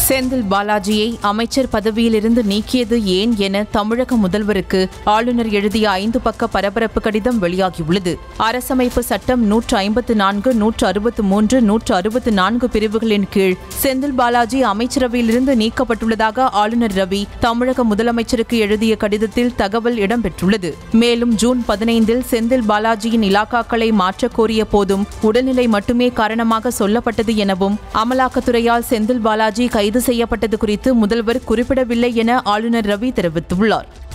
செந்தில் பாலாஜியை அமைச்சர் பதவியிலிருந்து நீக்கியது ஏன் என தமிழக முதல்வருக்கு ஆளுநர் எழுதிய ஐந்து பக்க பரபரப்பு கடிதம் வெளியாகியுள்ளது அரசமைப்பு சட்டம் நூற்று ஐம்பத்து நான்கு நூற்று அறுபத்து மூன்று நூற்று அறுபத்து நான்கு பிரிவுகளின் கீழ் செந்தில் பாலாஜி அமைச்சரவையிலிருந்து நீக்கப்பட்டுள்ளதாக ஆளுநர் ரவி தமிழக முதலமைச்சருக்கு எழுதிய கடிதத்தில் தகவல் இடம்பெற்றுள்ளது மேலும் ஜூன் பதினைந்தில் செந்தில் பாலாஜியின் இலாக்காக்களை மாற்றக் கோரிய போதும் உடல்நிலை மட்டுமே காரணமாக சொல்லப்பட்டது எனவும் அமலாக்கத்துறையால் செந்தில் பாலாஜி கைது செய்யப்பட்டது குறித்து முதல்வர் குறிப்பிடவில்லை என ஆளுநர் ரவி தெரிவித்துள்ளார்